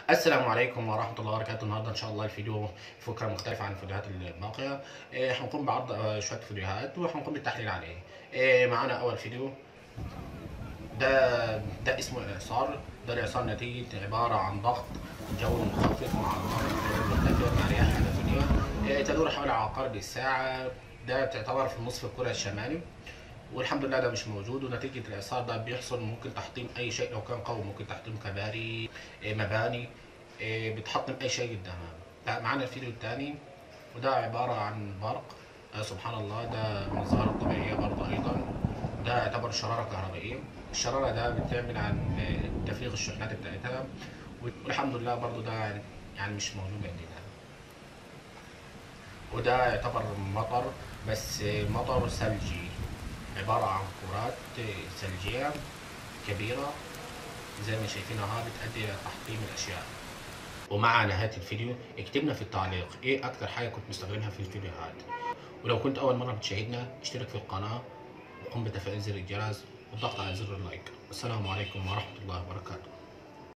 السلام عليكم ورحمة الله وبركاته النهاردة إن شاء الله الفيديو فكرة مختلفة عن الفيديوهات الباقية إيه، هنقوم بعرض آه، شوية فيديوهات وهنقوم بالتحليل عليه إيه، معانا أول فيديو ده ده اسمه الإعصار ده الإعصار نتيجة عبارة عن ضغط جو منخفض مع ضغط مرتفع مع رياح حنفية إيه، تدور حوالي عقارب الساعة ده تعتبر في نصف الكرة الشمالي والحمد لله ده مش موجود ونتيجة الإعصار ده بيحصل ممكن تحطيم أي شيء لو كان قوي ممكن تحطيم كباري إيه، مباني إيه، بتحطم أي شيء قدامها لا، معانا الفيديو الثاني وده عبارة عن برق آه، سبحان الله ده من الظاهرة الطبيعية برضه أيضا ده يعتبر شرارة كهربائية الشرارة ده بتعمل عن آه، تفريغ الشحنات بتاعتها والحمد لله برضه ده يعني- يعني مش موجود عندنا وده يعتبر مطر بس مطر ثلجي عبارة عن كرات ثلجية كبيرة زي ما شايفينها بتؤدي إلى تحطيم الأشياء ومع نهاية الفيديو اكتبنا في التعليق ايه أكتر حاجة كنت مستخدمها في الفيديوهات ولو كنت أول مرة بتشاهدنا اشترك في القناة وقم بتفعيل زر الجرس والضغط على زر اللايك والسلام عليكم ورحمة الله وبركاته